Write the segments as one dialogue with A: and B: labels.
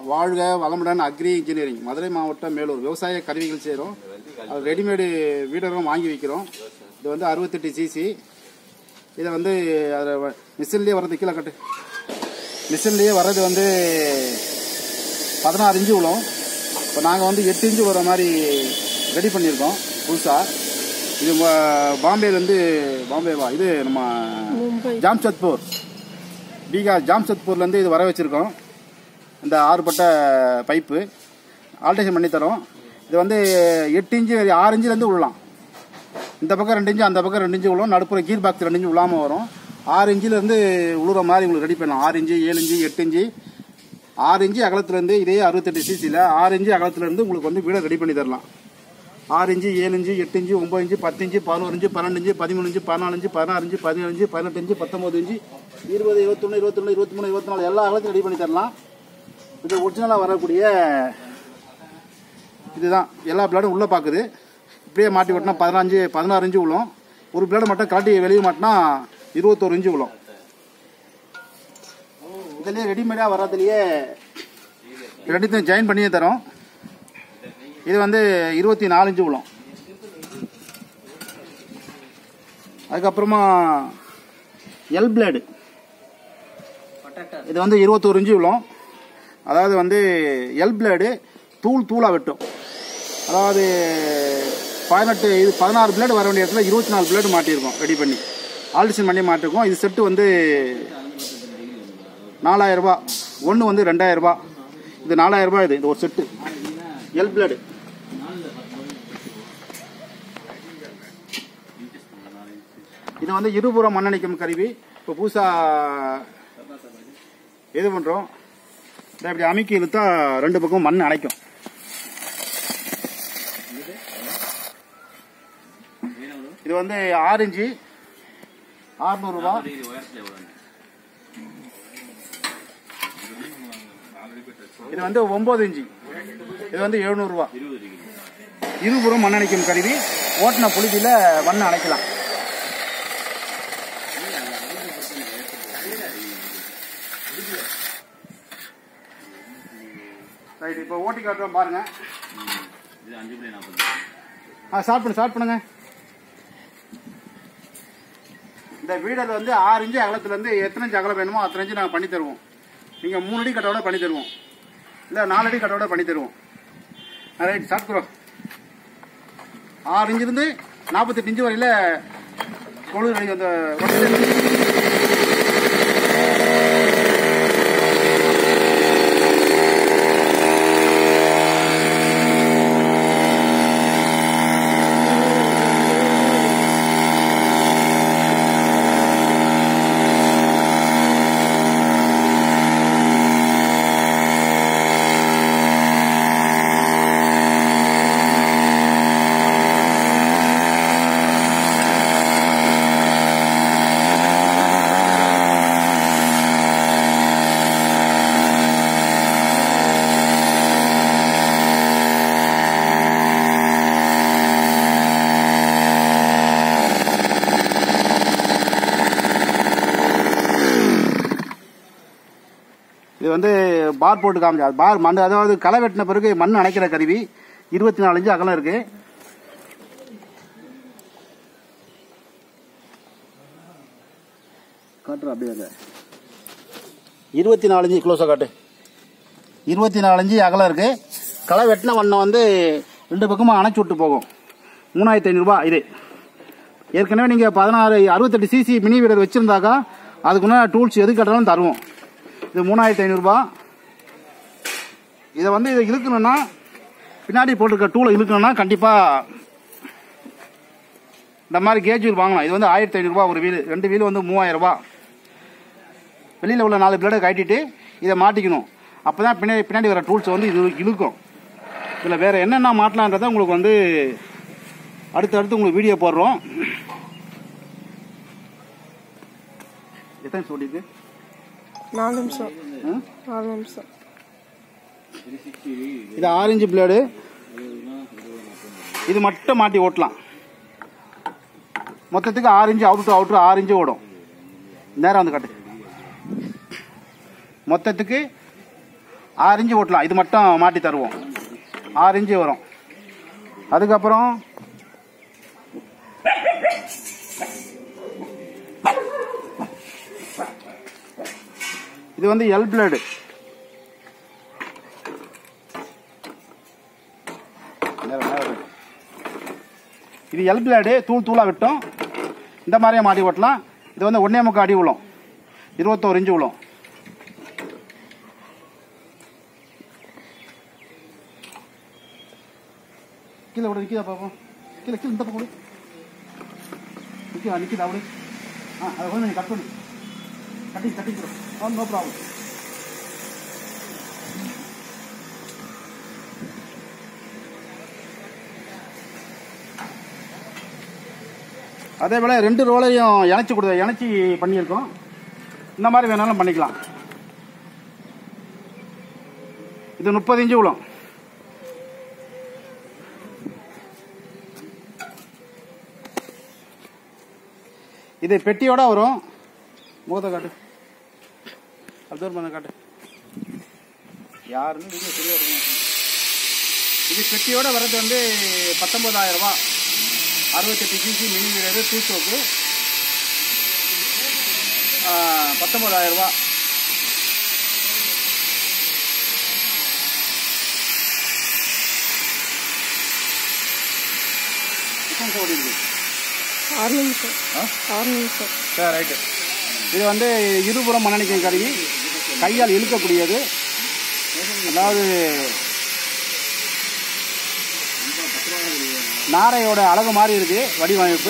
A: வாழ்க வளமுடன் agri engineering Madurai மாவட்டம் மேலூர் விவசாய கருவிகள் செய்கிறோம் அது ரெடிமேடு வீடரும் வாங்கி விற்கிறோம் இது வந்து அறுபத்தெட்டு சிசி இதை வந்து அதில் மிஷின்லேயே வர்றது கீழே கட்டு மிஷின்லேயே வர்றது வந்து பதினாறு இன்ச்சு விழும் இப்போ நாங்கள் வந்து எட்டு இன்ச்சு வர மாதிரி ரெடி பண்ணியிருக்கோம் புதுசாக இது ம- பாம்பேலேருந்து பாம்பேவா இது நம்ம
B: மும்பை
A: ஜாம்ஷத்பூர் பீகார் ஜாம்ஷத்பூர்லேருந்து இது வர வச்சுருக்கோம் இந்த ஆறுபட்ட பைப்பு ஆல்ட்ரேஷன் பண்ணி தரோம் இது வந்து எட்டு இன்ச்சு ஆறு இன்ச்சுலேருந்து விடலாம் இந்த பக்கம் ரெண்டு இன்ச்சு அந்த பக்கம் ரெண்டு இன்ச்சு விழும் நடுப்புற கீர் பாக்ஸ் ரெண்டு இன்ச்சு விழாமல் வரும் ஆறு இன்ச்சிலேருந்து உழுற மாதிரி உங்களுக்கு ரெடி பண்ணலாம் ஆறு இன்ச்சு ஏழு இன்ச்சு எட்டு இன்ச்சு ஆறு இன்ச்சு அகலத்துலேருந்து இதே அறுபத்தெட்டு சிசியில் ஆறு இன்ச்சு அகலத்துலேருந்து உங்களுக்கு வந்து வீடை ரெடி பண்ணி தரலாம் ஆறு இன்ச்சு ஏழு இன்ச்சு எட்டு இன்ச்சு ஒம்பது இன்ச்சு பத்து இன்ச்சு பதினோரு இன்ச்சு பன்னெண்டு இன்ச்சு பதிமூணு இன்ச்சு பதினாலு இன்ச்சு பதினாறு இன்ச்சு பதினேழு இன்ச்சு பதினெட்டு இன்ச்சு பத்தொம்பது இன்ச்சு இருபது இருபத்தொன்று இருபத்தொன்று இருபத்தி மூணு இருபத்தி நாலு எல்லா அகலத்தையும் ரெடி பண்ணி தரலாம் இது ஒரிஜினலாக வரக்கூடிய இதுதான் எல்லா பிளேடும் உள்ளே பார்க்குது இப்படியே மாட்டி விட்டினா பதினஞ்சு பதினாறு இன்ச்சு விழும் ஒரு பிளேடு மட்டும் கழட்டி வெளியே மாட்டினா இருபத்தோரு இன்ச்சு விழும் இதுலேயே ரெடிமேடாக வர்றதுலையே ரெண்டுத்தையும் ஜாயின் பண்ணியே தரோம் இது வந்து இருபத்தி நாலு இன்ச்சு விழும் அதுக்கப்புறமா எல் பிளேடு இது வந்து இருபத்தோரு இன்ச்சு விழும் அதாவது வந்து எல் பிளேடு தூள் தூளாக வெட்டும் அதாவது பதினெட்டு இது பதினாறு பிளேடு வர வேண்டிய இடத்துல இருபத்தி நாலு பிளேடு மாட்டியிருக்கோம் ரெடி பண்ணி ஆல்ட்ரேஷன் பண்ணி மாட்டிருக்கோம் இது செட்டு வந்து நாலாயிரம் ரூபாய் ஒன்று வந்து ரெண்டாயிரம் ரூபாய் இது நாலாயிரம் ரூபாய் இது இது ஒரு செட்டு எல் பிளேடு இது வந்து இருபுறம் மண்ணணிக்கும் கருவி இப்போ புதுசாக இது பண்ணுறோம் இதை இப்படி அமுக்கி இழுத்தா ரெண்டு பக்கம் மண் அணைக்கும் இது வந்து ஆறு இன்ச்சு ஆறுநூறுபா இது வந்து ஒன்பது இன்ச்சு இது வந்து எழுநூறுபா இருபுறம் மண் அணைக்கும் கருவி ஓட்டின புழுதியில் மண் அணைக்கலாம் ரைட் இப்போ ஓட்டி காட்டுறோம் பாருங்க ஆ ஸ்டார்ட் பண்ணு ஸ்டார்ட் பண்ணுங்க இந்த வீடல் வந்து ஆறு இன்ச்சு அகலத்துலேருந்து எத்தனை இன்ச்சு அகலம் வேணுமோ அத்தனை இன்ச்சு நாங்கள் பண்ணி தருவோம் நீங்கள் மூணு அடி கட்டோட பண்ணி தருவோம் இல்லை நாலு அடி கட்டோட பண்ணி தருவோம் ரைட் ஸ்டார்ட் ப்ரோ ஆறு இன்ச்சிலிருந்து நாற்பத்தெட்டு இன்ச்சு வரையில் கொழு அந்த இது வந்து பார் போட்டு காமிச்சா பார் மண் அதாவது களை வெட்டின பிறகு மண் அணைக்கிற கருவி இருபத்தி நாலு இன்ச்சு அகலம் இருக்கு காட்டுறா அப்படியே அதை இருபத்தி நாலு இன்ச்சு க்ளோஸாக காட்டு இருபத்தி நாலு இன்ச்சு அகலம் இருக்கு களை வெட்டின வண்ணம் வந்து ரெண்டு பக்கமும் அணைச்சி விட்டு போகும் மூணாயிரத்தி ஐநூறுரூபா இது ஏற்கனவே நீங்கள் பதினாறு அறுபத்தெட்டு சிசி மினி வீடர் வச்சுருந்தாக்கா அதுக்குன்னா டூல்ஸ் எது கேட்டாலும் தருவோம் இது மூணாயிரத்தி ஐநூறுரூபா இதை வந்து இதை இழுக்கணும்னா பின்னாடி போட்டிருக்க டூலை இழுக்கணும்னா கண்டிப்பாக இந்த மாதிரி கேஜ் வீல் வாங்கலாம் இது வந்து ஆயிரத்தி ஐநூறுரூபா ஒரு வீல் ரெண்டு வீல் வந்து மூவாயிரம் ரூபாய் வெளியில் உள்ள நாலு பிளேடை கட்டிட்டு இதை மாட்டிக்கணும் அப்போ தான் பின்னாடி பின்னாடி வர டூல்ஸ் வந்து இது இழுக்கும் இதில் வேறு என்னென்ன மாட்டலான்றதை உங்களுக்கு வந்து அடுத்து அடுத்து உங்களுக்கு வீடியோ போடுறோம் எத்தனை சொல்லியிருக்கு
B: நாலு நிமிஷம்
A: ஆ?
B: நாலு நிமிஷம்
A: இது ஆரஞ்சு பிளேடு இது மட்டும் மாட்டி ஓட்டலாம் மொத்தத்துக்கு ஆறு இன்ச்சு அவுட் டு அவுட்ரு ஆறு இன்ச்சு ஓடும் நேரம் வந்து காட்டு மொத்தத்துக்கு ஆறு இன்ச்சு ஓட்டலாம் இது மட்டும் மாட்டி தருவோம் ஆறு இன்ச்சு வரும் அதுக்கப்புறம் இது வந்து எல் பிளேடு இது எல் பிளேடு தூள் தூளாக விட்டோம் இந்த மாதிரியே மாட்டி ஓட்டலாம் இது வந்து ஒன்னே முக்கால் அடி விழும் இருபத்தோரு இன்ச்சு விழும் கீழே விட நிற்கிதா பாப்போம் கீழே கீழே இந்த பக்கம் விடு நிற்கிதா நிற்கிதா விடு ஆ அதை வந்து நீ கட் பண்ணு கட்டி கட்டிக்கிறோம் நோ ப்ராப்ளம் அதே போல் ரெண்டு ரோலையும் இணைச்சி கொடு இணைச்சி பண்ணியிருக்கோம் இந்த மாதிரி வேணாலும் பண்ணிக்கலாம் இது முப்பது இன்ச்சு விழும் இது பெட்டியோட வரும் முகத்தை காட்டு அப்சர்வ் பண்ண காட்டு யாருன்னு வீடியோ சரியா இருக்கும் இது பெட்டியோட வர்றது வந்து பத்தொன்பதாயிரம் ரூபாய் அறுபத்தெட்டு சிசி மினி வீரரு டூ ஸ்டோக்கு பத்தொன்பதாயிரம் ரூபாய் எத்தனை ஓடி இருக்கு
B: ஆறு நிமிஷம்
A: ஆ
B: ஆறு நிமிஷம்
A: சரி ரைட்டு இது வந்து இருபுறம் மண்ணெண்ணிக்கும் கருவி கையால் இழுக்கக்கூடியது அதாவது நாரையோட அழகு மாதிரி இருக்கு வடிவமைப்பு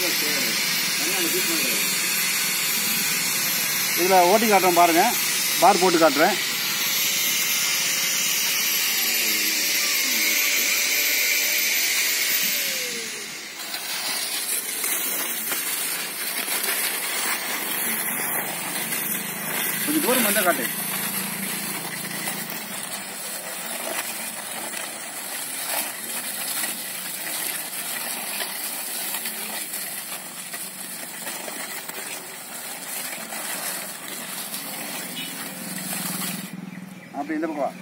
A: இதில் ஓட்டி காட்டுறேன் பாருங்க பார் போட்டு காட்டுறேன் கொஞ்சம் தூரம் வந்தால் காட்டு அப்படி இந்த பக்கம் வா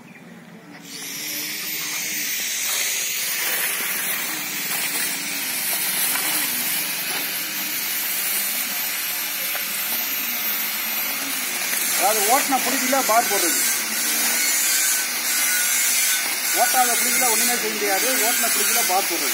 A: அதாவது ஓட்டின பிடிக்கல பார் போடுறது ஓட்டாத பிடிக்கல ஒண்ணுமே செய்ய முடியாது ஓட்டின பிடிக்கல பார் போடுறது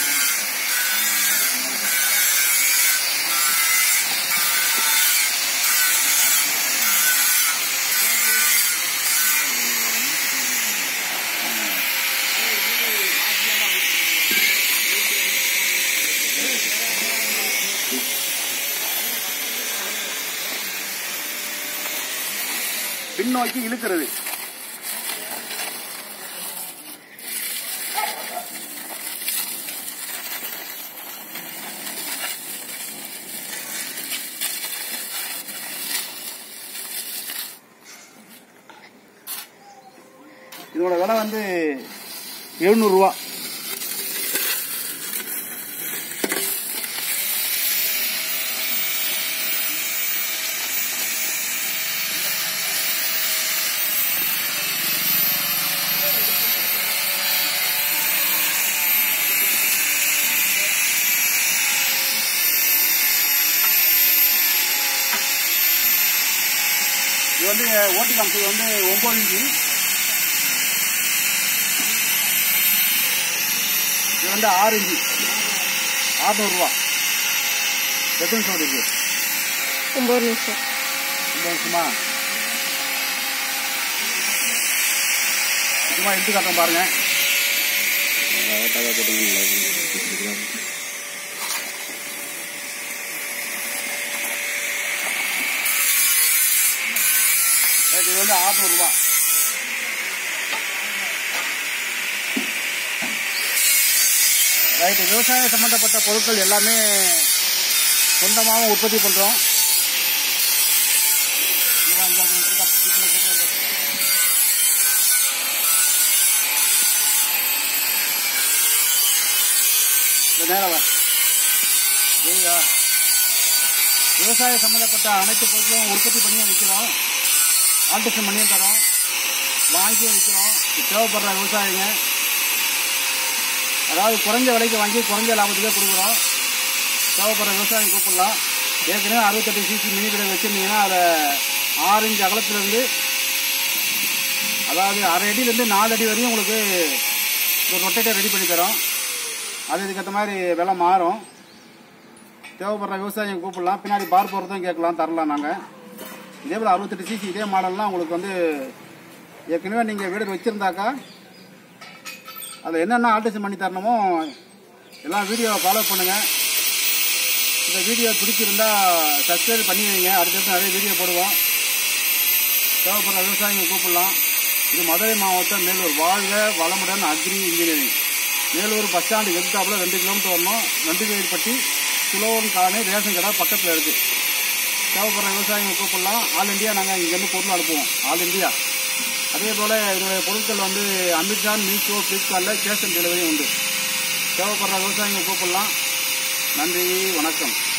A: பின்னோக்கி இழுக்கிறது இதோட விலை வந்து எழுநூறுவா இது வந்து ஓட்டி காமிச்சது வந்து ஒன்பது இன்ச்சு இது வந்து ஆறு இன்ச்சு ஆறுநூறுவா எத்தனை நிமிஷம் இருக்கு
B: ஒம்பது நிமிஷம்
A: இந்த நிமிஷமா சும்மா எடுத்து காட்டுறேன் பாருங்க ரைட், இது வந்து ஆறுநூறுவா ரைட்டு விவசாய சம்பந்தப்பட்ட பொருட்கள் எல்லாமே சொந்தமாகவும் உற்பத்தி பண்ணுறோம் நேரம் வா. புரியுதா விவசாய சம்பந்தப்பட்ட அனைத்து பொருட்களும் உற்பத்தி பண்ணியும் விற்கிறோம் ஆல்ட்ரேஷன் பண்ணியும் தரோம் வாங்கி விற்கிறோம் தேவைப்படுற விவசாயிங்க அதாவது குறைஞ்ச விலைக்கு வாங்கி குறைஞ்ச லாபத்துக்கே கொடுக்குறோம் தேவைப்படுற விவசாயம் கூப்பிடலாம் ஏற்கனவே அறுபத்தெட்டு சிசி மினி கிடை வச்சுருந்தீங்கன்னா அதில் ஆறு இன்ச் அகலத்துலேருந்து அதாவது அரை அடியிலேருந்து நாலு அடி வரையும் உங்களுக்கு ஒரு ரொட்டேட்டர் ரெடி பண்ணி தரோம் அது இதுக்கேற்ற மாதிரி விலை மாறும் தேவைப்படுற விவசாயிங்க கூப்பிடலாம் பின்னாடி பார் போகிறதும் கேட்கலாம் தரலாம் நாங்கள் இதே போல் அறுபத்தெட்டு சிசி இதே மாடல்லாம் உங்களுக்கு வந்து ஏற்கனவே நீங்கள் வீடு வச்சுருந்தாக்கா அதில் என்னென்ன ஆல்ட்ரேஷன் பண்ணி தரணுமோ எல்லாம் வீடியோவை ஃபாலோ பண்ணுங்கள் இந்த வீடியோ பிடிச்சிருந்தா சப்ஸ்கிரைப் பண்ணி வைங்க அடுத்தடுத்து நிறைய வீடியோ போடுவோம் தேவைப்படுற விவசாயிங்க கூப்பிடலாம் இது மதுரை மாவட்டம் மேலூர் வாழ்க வளமுடன் agri engineering Melur bus stand எதிர்த்தாப்புல ரெண்டு கிலோமீட்டர் வரணும் நண்டுவேல்பட்டி சுலோவன் காலனி ரேஷன் கடை பக்கத்தில் இருக்குது தேவைப்படுற விவசாயிங்க கூப்பிடலாம் ஆல் இந்தியா நாங்கள் இங்கேருந்து பொருள் அனுப்புவோம் ஆல் இந்தியா அதே போல் என்னுடைய பொருட்கள் வந்து அமேசான் மீஷோ ஃப்ளிப்கார்ட்டில் கேஷ் ஆன் டெலிவரி உண்டு தேவைப்படுற விவசாயிங்க கூப்பிடலாம் நன்றி வணக்கம்